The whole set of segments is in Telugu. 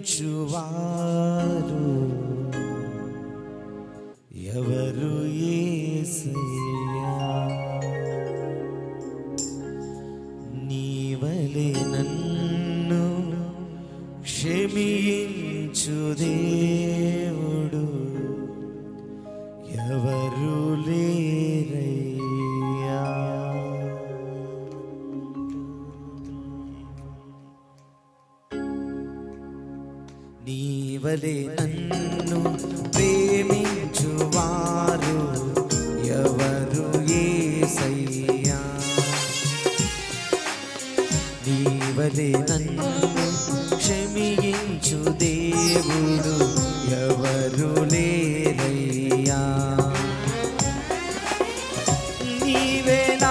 ప్రేమించువారు ఎవరు యేసయ్యా నీవలే నన్ను క్షమించు దేవుడు ఎవరు లేరయ్యా నీవలే నన్ను ప్రేమించువారు ఎవరు యేసయ్యా నీవలే నన్ను క్షమించు దేవుడు ఎవరు లేరయ్యా నీవేనా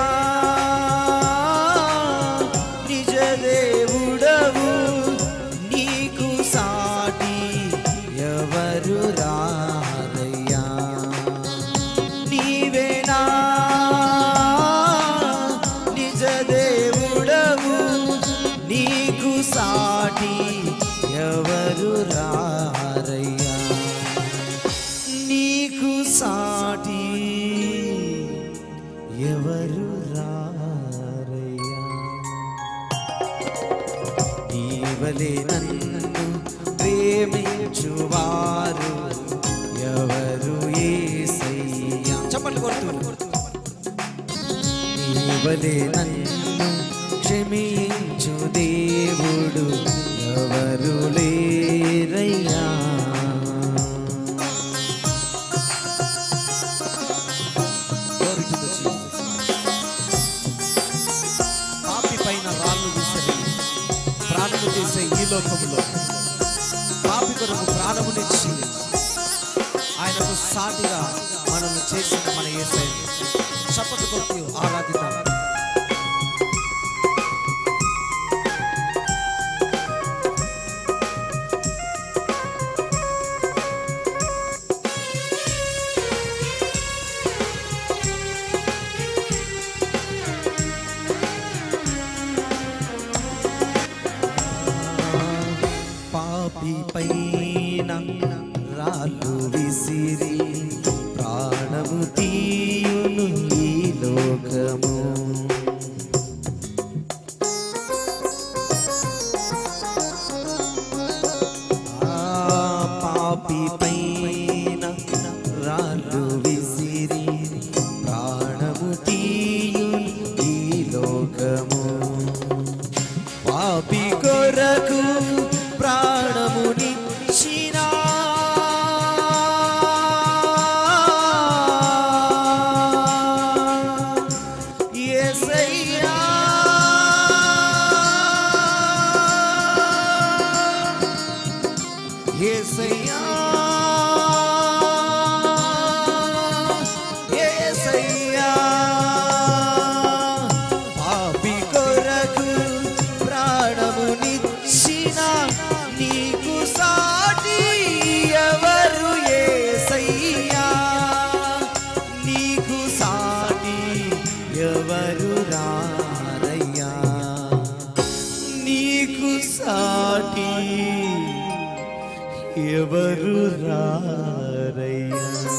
నిజ దేవుడవు నీకు సాటి ఎవరు రారయ్యా నీవేనా నిజ దేవుడవు నీకు సాటి ఎవరు రారయ్యా నీకు సాటి ఎవరు రారయ్యా నీవలే నన్ను ప్రేమించువారు ఎవరు ఏసయ్యా చెప్పండి కొడుతూ నీవలే నన్ను క్షమించు దేవుడు ఎవరు లేరయ్యా Glory to the Jesus. పాపి పైన రాళ్ళు విసిరి ప్రాణము తీసే ఈ లోకంలో పాపి కొరకు ప్రాణమునిచ్చి ఆయనకు సాటిగా మనము చేసిన మన ఏసై చప్పటి కొట్టి ఆరాధిద్దాం పాపి పైన రాళ్ళు విసిరి ప్రాణము తీయును ఈ లోకము ఆ పాపి పైన రాళ్ళు విసిరి ప్రాణము తీయును ఈ లోకము పాపి కొరకు ప్రాణమునిచ్చిన యేసయ్యా యేసయ్యా యేసయ్యా పాపి కొరకు ప్రాణమునిచ్చిన నీకు సాటి ఎవరు యేసయ్యా నీకు సాటి ఎవరు రారయ్యా నీకు సాటి ఎవరు రారయ్యా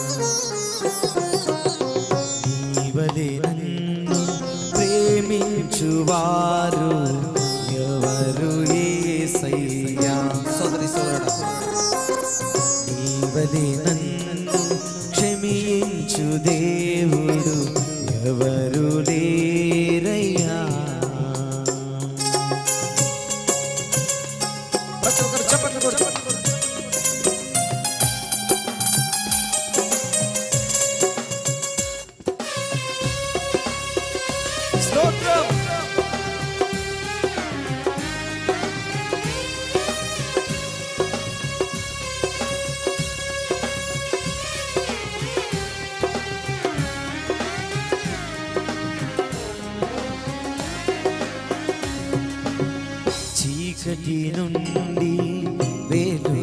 నీవలే నన్ను ప్రేమించువారు ఎవరు ఏసయ్యా సోదరి సోదరుడా నీవలే నన్ను క్షమించు దేవుడు ఎవరు లేరయ్యా ప్రతి ఒక్కరు చప్పట్లు కొట్టు స్తోత్రం చీకటి నుండి వేలు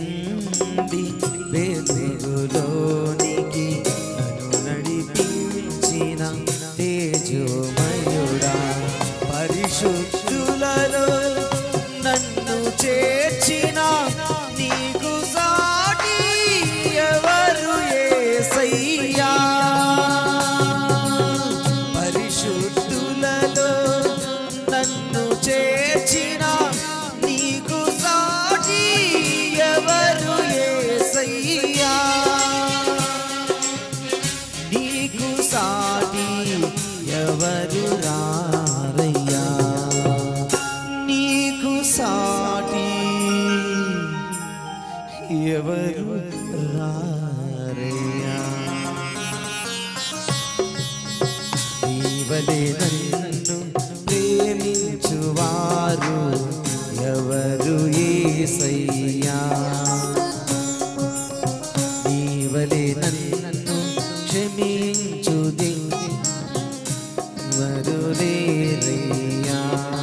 నుండి వెలుగులోనికి నన్ను నడిపించిన తేజోమయుడా పరిశుద్ధులలో నన్ను చేర్చిన నీకు సాటి ఎవరు యేసయ్యా పరిశుద్ధులలో నన్ను చేర్చిన నీకు సాటి ఎవరు యేసయ్యా నీకు సాటి ఎవరు రారయ్యా నీకు సాటి ఎవరు రారయ్యా నీవలే నన్ను ప్రేమించువారు ఎవరు ఏసయ్యా నీవలే నన్ను క్షమించు ఎవరు లేరయ్యా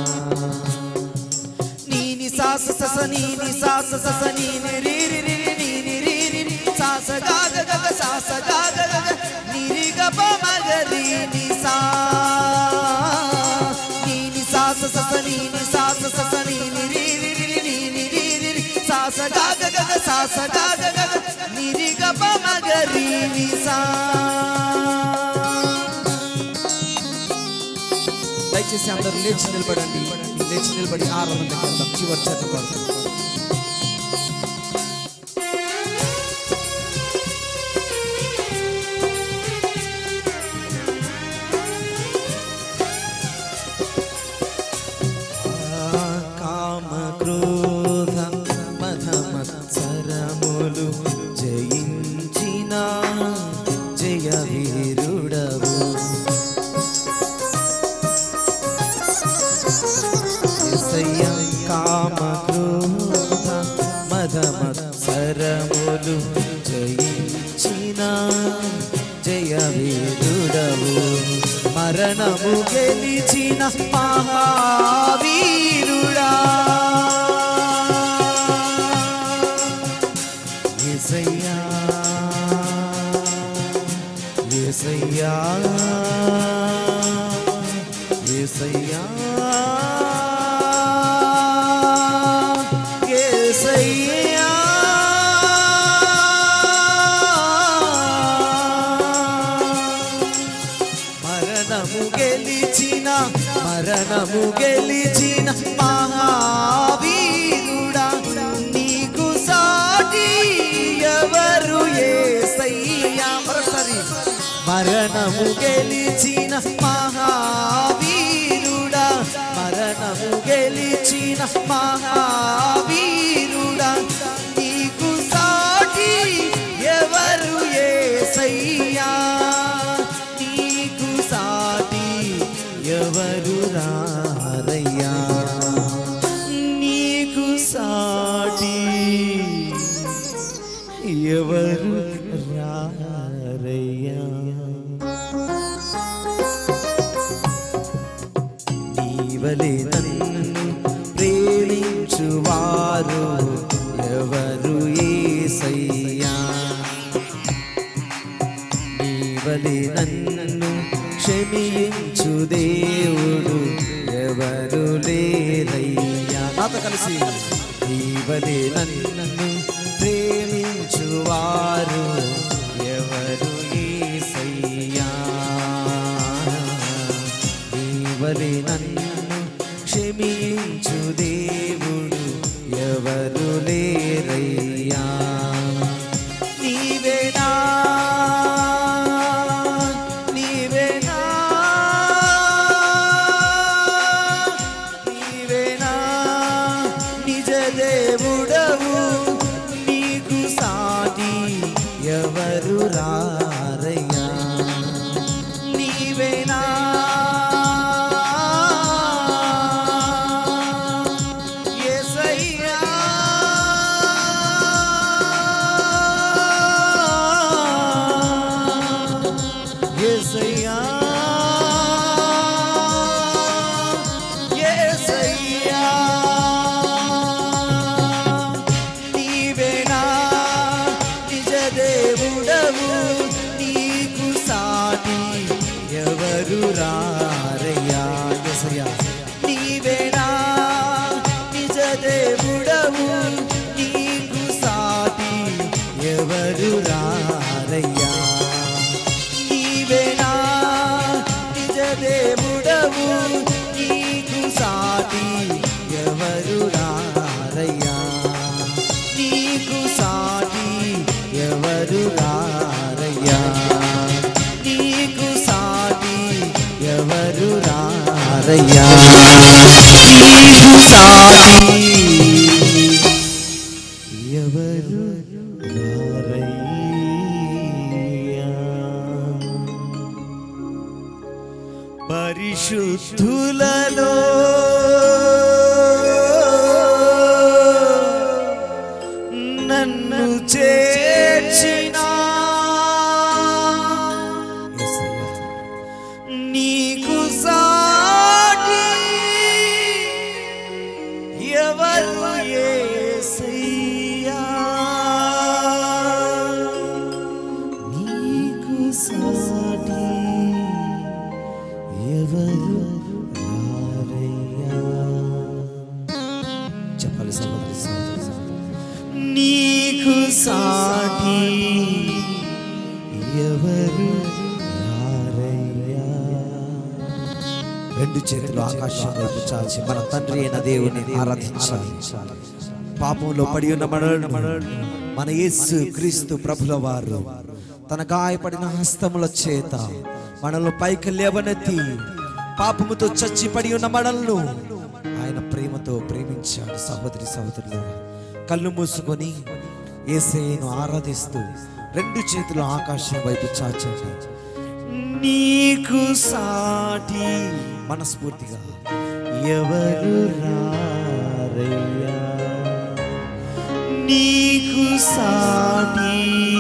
నీని సాస సస నీని సాస సస నీని రి రి రి రి నీని రి రి రి సాస గాగ గగ సాస గాగ గగ నిరి గ ప మగ రి ని సా నీని సాస సస నీని సాస సస నీని రి రి రి రి నీని రి రి రి సాస గాగ గగ సాస గాగ గగ నిరి గ ప మగ రి ని సా దయచేసి అందరూ లేచి నిలబడండి లేచి నిలబడి ఆరాధన వెళ్దాం చివరి చేత పడతాం కామ క్రోధ మధ మత్సరములు జయించిన జయ వీరుడవు ఎసయ్య కామ క్రోధ మద మత్సరములు జయించిన జయ వీరుడవు మరణము గెలిచిన మహావీరుడా ఎసయ్యా ఎసయ్యా ఏసయ్యా ఏసయ్యా మరణము గెలిచిన మరణము గెలిచిన మహావీరుడా నీకు సాటి ఎవరు ఏసయ్యా మరోసారి మరణము గెలిచిన మహావీరుడా మరణము గెలిచిన మహావీరుడా నీకు సాటి ఎవరు ఏసయ్యా నీకు సాటి ఎవరు రారయ్యా నీకు సాటి ఎవరు రారయ్యా నీవలే నన్ను ప్రేమించువారు ఎవరు ఏసయ్యా నీవలే నన్ను క్షమించు దేవుడు ఎవరు లేరయ్యా నాతో కలిసి నీవలే నన్ను ప్రేమించువారు ఎవరు ఏసయ్యా నీవలే నన్ను క్షమించు దేవుడు ఎవరు లేరయ్యా నీవేనా నీవేనా నీవేనా నిజ దేవుడవు నీకు సాటి ఎవరు రారయ్యా నీవేనా యేసయ్యా యేసయ్యా యేసయ్యా నీవేనా ఎవరు రారయ్యా నీవేనా నిజ దేవుడవు నీకు సాటి ఎవరు రారయ్యా నీకు సాటి ఎవరు రారయ్యా నీకు సాటి ఎవరు రారయ్యా నీకు సాటి ఎవరు రారయ్యా పరిశుద్ధులలో నన్ను చేర్చిన నీకు సాటి ఎవరు యేసయ్యా నీకు సాటి ఎవరు రారయ్యా చెప్పాలి సహోదరి సహోదరి సహోదరి. నీకు సాటి ఎవరు రారయ్యా రెండు చేతులు ఆకాశం వైపు చాచి మన తండ్రి అయిన దేవుని ఆరాధించాలి పాపంలో పడి ఉన్న మనల్ని మన యేసు క్రీస్తు ప్రభుల వారు తన గాయపడిన హస్తముల చేత మనల్ని పైకి లేవనెత్తి పాపముతో చచ్చి పడి ఉన్న మనల్ని ఆయన ప్రేమతో ప్రేమించాడు సహోదరి సహోదరులు కళ్ళు మూసుకొని ఏసేను ఆరాధిస్తూ రెండు చేతులు ఆకాశం వైపు చాచండి నీకు సాటి మనస్ఫూర్తిగా ఎవరు రారయ్యా నీకు సాటి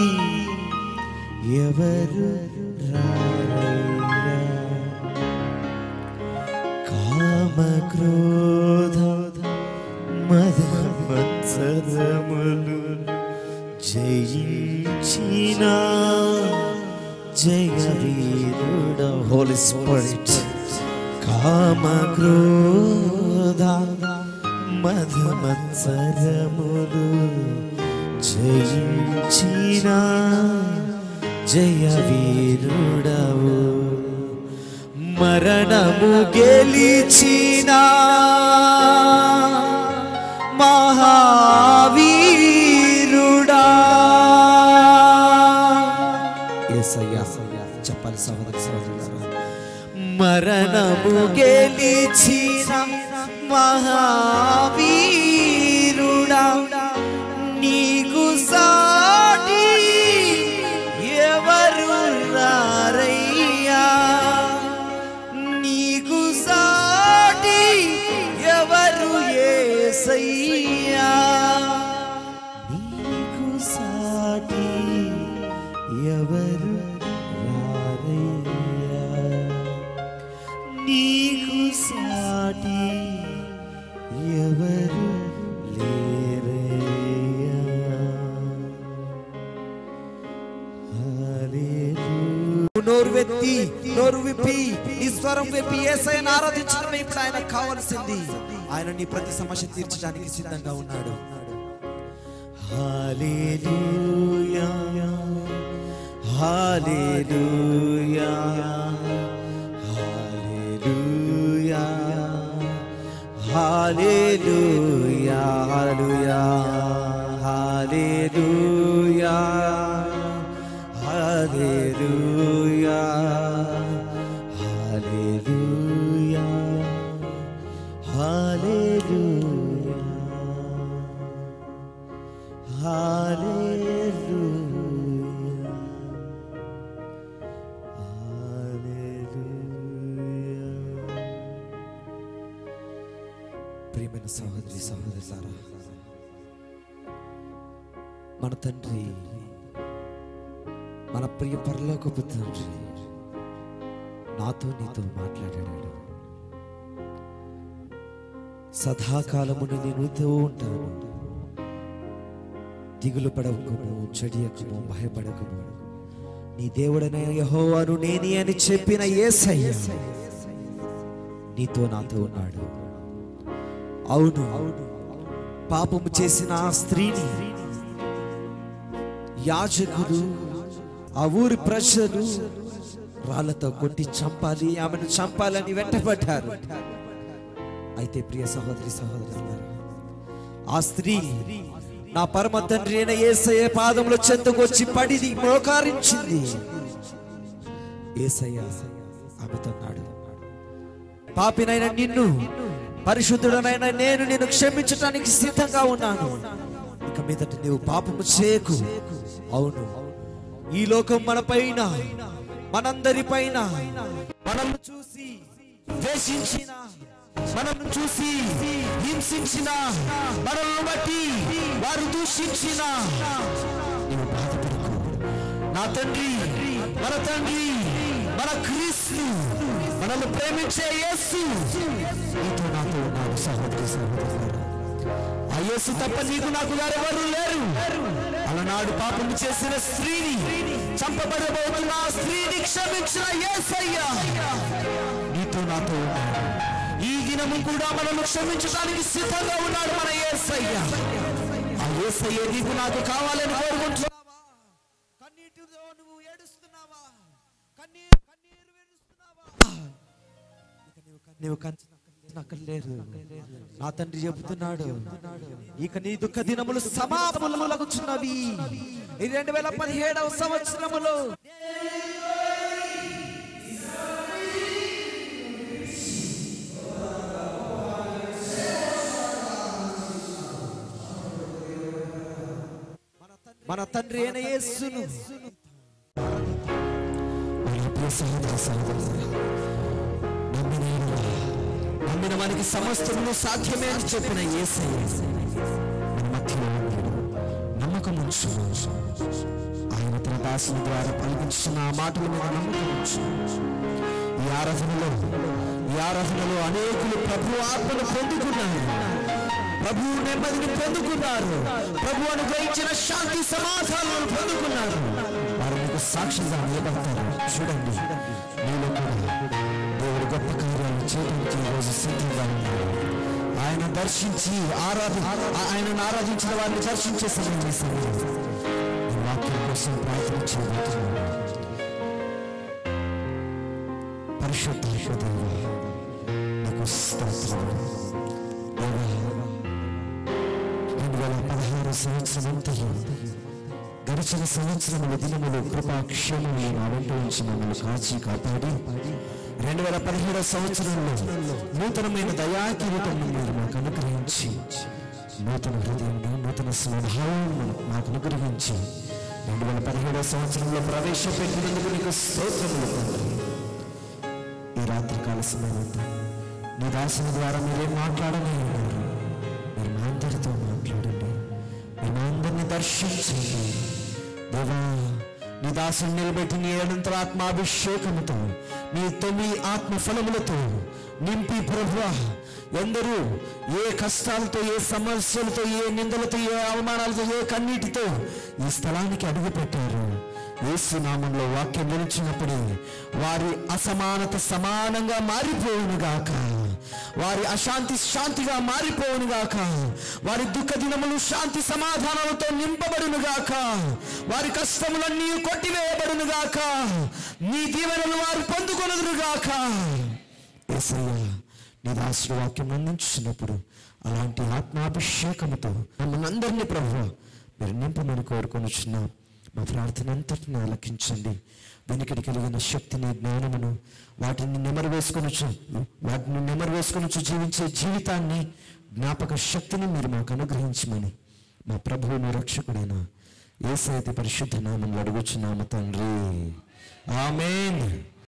ఎవరు రారయ్యా కామ క్రోధ మద మత్సరములు జయించిన జయ వీరుడ హోలీ స్పిరిట్ కామ క్రోధ మద మత్సరములు జయించిన జయ వీరుడవు మరణము గెలిచిన మహావీరుడా యేసయ్యా చెప్పాలి సహోదరి సహోదరులారా మరణము గెలిచిన మహావీరుడా నీకు సాటి ఎవరు రారయ్యా నీకు సాటి ఎవరు యేసయ్యా నీకు సాటి ఎవరు రారయ్యా నీకు సాటి ఎవరు లేరయ్యా నోరు వెత్తి నోరు విప్పి నీ స్వరం విప్పి ఏసైనా ఆరాధించడమే ఇప్పుడు ఆయన కావాల్సింది ఆయన నీ ప్రతి సమస్య తీర్చడానికి సిద్ధంగా ఉన్నాడు హల్లెలూయా హల్లెలూయా హల్లెలూయా హల్లెలూయా హల్లెలూయా హల్లెలూయా హల్లెలూయా హల్లెలూయా హల్లెలూయా హల్లెలూయా ప్రియమైన సహోదరి సహోదరులారా మన తండ్రి మన ప్రియ పరలోకపు తండ్రి నాతో నీతో మాట్లాడాడు సదాకాలమును నేనుతో ఉంటాను దిగులు పడకము చెడియకము భయపడకము నీ దేవుడైన యెహోవాను నేనే అని చెప్పిన యేసయ్య నీతో నాతో ఉన్నాడు అవును పాపము చేసిన ఆ స్త్రీని యాజకులు ఆ ఊరి ప్రజలు రాళ్లతో కొట్టి చంపాలి ఆమెను చంపాలని వెంటబడ్డారు అయితే ప్రియ సహోదరి సహోదరు ఆ స్త్రీ నా పరమ తండ్రి అయిన యేసయ్య పాదంలో చెంతకొచ్చి పడిది మోకారించింది ఏసయ్య ఆమెతో అన్నాడు పాపినైన నిన్ను పరిశుద్ధుడనైన నేను నిన్ను క్షమించటానికి సిద్ధంగా ఉన్నాను ఇక మీదట నీవు పాపము చేయకు అవును ఈ లోకం మన పైన మనందరి పైన మనల్ని చూసి ద్వేషించిన మనల్ని చూసి హింసించిన మనల్ని బట్టి వారు దూషించిన నీవు బాధపడకు నా తండ్రి మన తండ్రి మన క్రీస్తు మనల్ని ప్రేమించే యేసు నీతో నాతో ఉన్నాడు సహోదరి సహోదరు ఆ యేసు తప్ప నీకు నాకు ఎవరు లేరు అలనాడు పాపము చేసిన స్త్రీని చంపబడబోతున్న ఆ స్త్రీని క్షమించిన యేసయ్య నీతో నాతో ఉన్నాడు ఈ దినము కూడా మనల్ని క్షమించడానికి సిద్ధంగా ఉన్నాడు మన యేసయ్య ఆ యేసయ్య నీకు నాకు కావాలని కోరుకుంటున్నావా కన్నీటితో నువ్వు ఏడుస్తున్నావా కన్నీరు కన్నీరు విడుస్తున్నావా ఇక నీవు కన్- నీవు కన్నక్కర్లేదు నా తండ్రి చెబుతున్నాడు ఇక నీ దుఃఖ దినములు సమాపములగుచున్నవి ఈ రెండు వేల పదిహేడవ సంవత్సరములో మన తండ్రి అయిన యేసును సహోదర సహోదరు నమ్మిన యెడల, నమ్మిన వానికి సమస్తమును సాధ్యమే అని చెప్పిన యేసయ్య మన మధ్యలో ఉన్నాడు నమ్మకం ఉంచు ఆయన తన దాసుల ద్వారా పలికించిన ఆ మాటల మీద నమ్మకం ఉంచు ఈ ఆరాధనలో ఈ ఆరాధనలో అనేకులు ప్రభు ఆత్మను పొందుకున్నారు ప్రభు నెమ్మదిని పొందుకున్నారు ప్రభు అనుగ్రహించిన శాంతి సమాధానాలను పొందుకున్నారు వారు మీకు సాక్షిగా నిలబడతారు చూడండి మీలో కూడా దేవుడు గొప్ప కార్యాలు చేయడానికి ఈరోజు సిద్ధంగా ఉన్నారు ఆయన దర్శించి ఆరాధ ఆయనను ఆరాధించిన వారిని దర్శించే సమయం ఈ సమయం. ఈ వాక్యం కోసం ప్రార్థన చేయబోతున్నాను పరిశుద్ధ దేవా, నీకు స్తోత్రం దేవా, రెండు వేల పదహారు సంవత్సరం అంతయు గడిచిన సంవత్సరముల దినములు కృపాక్షేమములు నా వెంట ఉంచి మమ్మల్ని కాచి కాపాడి రెండు వేల పదిహేడవ సంవత్సరంలో నూతనమైన దయాకిరీటం మీరు మాకు అనుగ్రహించి నూతన హృదయం నూతన స్వభావం మాకు అనుగ్రహించి రెండు వేల పదిహేడవ సంవత్సరంలో ప్రవేశపెట్టినందుకు నీకు స్తోత్రములు తండ్రి ఈ రాత్రి కాల సమయంలో నీ దాసుని ద్వారా మీరేం మాట్లాడనే ఉన్నారు మీరు మా అందరితో మాట్లాడండి మీరు మా అందరిని దర్శించండి దేవా నీ దాసుని నిలబెట్టి నీ ఏడంతర ఆత్మాభిషేకముతో నీ తొమ్మిది ఆత్మ ఫలములతో నింపి ప్రభు ఎందరూ ఏ కష్టాలతో ఏ సమస్యలతో ఏ నిందలతో ఏ అవమానాలతో ఏ కన్నీటితో ఈ స్థలానికి అడుగు పెట్టారు యేసు నామంలో వాక్యం నిలిచినప్పుడు వారి అసమానత సమానంగా మారిపోవును గాక వారి అశాంతి శాంతిగా మారిపోవును గాక వారి దుఃఖ దినములు శాంతి సమాధానాలతో నింపబడును గాక వారి కష్టములన్నీ కొట్టివేయబడును గాక నీ దీవెనలు వారు పొందుకొనుదురు గాక యేసయ్య నీ దాసుడు వాక్యం అందించినప్పుడు అలాంటి ఆత్మాభిషేకముతో మమ్మల్ని అందరినీ ప్రభు మీరు నింపమని కోరుకొనిచున్నాం మా ప్రార్థన అంతటిని ఆలకించండి వెనుకటి కలిగిన శక్తిని జ్ఞానమును వాటిని నెమరు వేసుకొనొచ్చు వాటిని నెమరు వేసుకొనొచ్చు జీవించే జీవితాన్ని జ్ఞాపక శక్తిని మీరు మాకు అనుగ్రహించమని మా ప్రభువును రక్షకుడైన ఏసైతే పరిశుద్ధ నామంలో అడుగుచున్నాము తండ్రి ఆమెన్